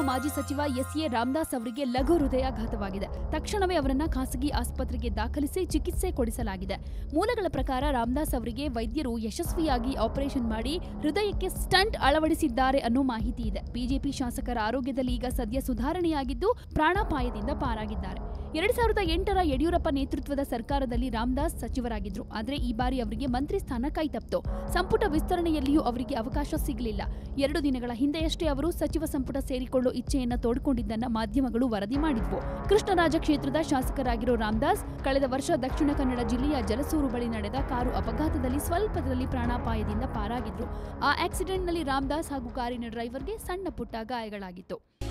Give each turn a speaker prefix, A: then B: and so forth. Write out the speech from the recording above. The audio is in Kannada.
A: ಮಾಜಿ ಸಚಿವ ಎಸ್ ಎ ರಾಮದಾಸ್ ಅವರಿಗೆ ಲಘು ಹೃದಯಾಘಾತವಾಗಿದೆ ತಕ್ಷಣವೇ ಅವರನ್ನ ಖಾಸಗಿ ಆಸ್ಪತ್ರೆಗೆ ದಾಖಲಿಸಿ ಚಿಕಿತ್ಸೆ ಕೊಡಿಸಲಾಗಿದೆ ಮೂಲಗಳ ಪ್ರಕಾರ ರಾಮದಾಸ್ ಅವರಿಗೆ ವೈದ್ಯರು ಯಶಸ್ವಿಯಾಗಿ ಆಪರೇಷನ್ ಮಾಡಿ ಹೃದಯಕ್ಕೆ ಸ್ಟಂಟ್ ಅಳವಡಿಸಿದ್ದಾರೆ ಅನ್ನೋ ಮಾಹಿತಿ ಇದೆ ಬಿಜೆಪಿ ಶಾಸಕರ ಆರೋಗ್ಯದಲ್ಲಿ ಈಗ ಸದ್ಯ ಸುಧಾರಣೆಯಾಗಿದ್ದು ಪ್ರಾಣಾಪಾಯದಿಂದ ಪಾರಾಗಿದ್ದಾರೆ ಎರಡ್ ಸಾವಿರದ ಎಂಟರ ಯಡಿಯೂರಪ್ಪ ನೇತೃತ್ವದ ಸರ್ಕಾರದಲ್ಲಿ ರಾಮದಾಸ್ ಸಚಿವರಾಗಿದ್ರು ಆದ್ರೆ ಈ ಬಾರಿ ಅವರಿಗೆ ಮಂತ್ರಿ ಸ್ಥಾನ ಕೈತಪ್ಪಿತು ಸಂಪುಟ ವಿಸ್ತರಣೆಯಲ್ಲಿಯೂ ಅವರಿಗೆ ಅವಕಾಶ ಸಿಗಲಿಲ್ಲ ಎರಡು ದಿನಗಳ ಹಿಂದೆಯಷ್ಟೇ ಅವರು ಸಚಿವ ಸಂಪುಟ ಸೇರಿಕೊಳ್ಳೋ ಇಚ್ಛೆಯನ್ನ ತೋಡಿಕೊಂಡಿದ್ದನ್ನ ಮಾಧ್ಯಮಗಳು ವರದಿ ಮಾಡಿದ್ವು ಕೃಷ್ಣರಾಜ ಕ್ಷೇತ್ರದ ಶಾಸಕರಾಗಿರೋ ರಾಮದಾಸ್ ಕಳೆದ ವರ್ಷ ದಕ್ಷಿಣ ಕನ್ನಡ ಜಿಲ್ಲೆಯ ಜಲಸೂರು ಬಳಿ ನಡೆದ ಕಾರು ಅಪಘಾತದಲ್ಲಿ ಸ್ವಲ್ಪದಲ್ಲಿ ಪ್ರಾಣಾಪಾಯದಿಂದ ಪಾರಾಗಿದ್ರು ಆ ಆಕ್ಸಿಡೆಂಟ್ನಲ್ಲಿ ರಾಮದಾಸ್ ಹಾಗೂ ಕಾರಿನ ಡ್ರೈವರ್ಗೆ ಸಣ್ಣ ಪುಟ್ಟ ಗಾಯಗಳಾಗಿತ್ತು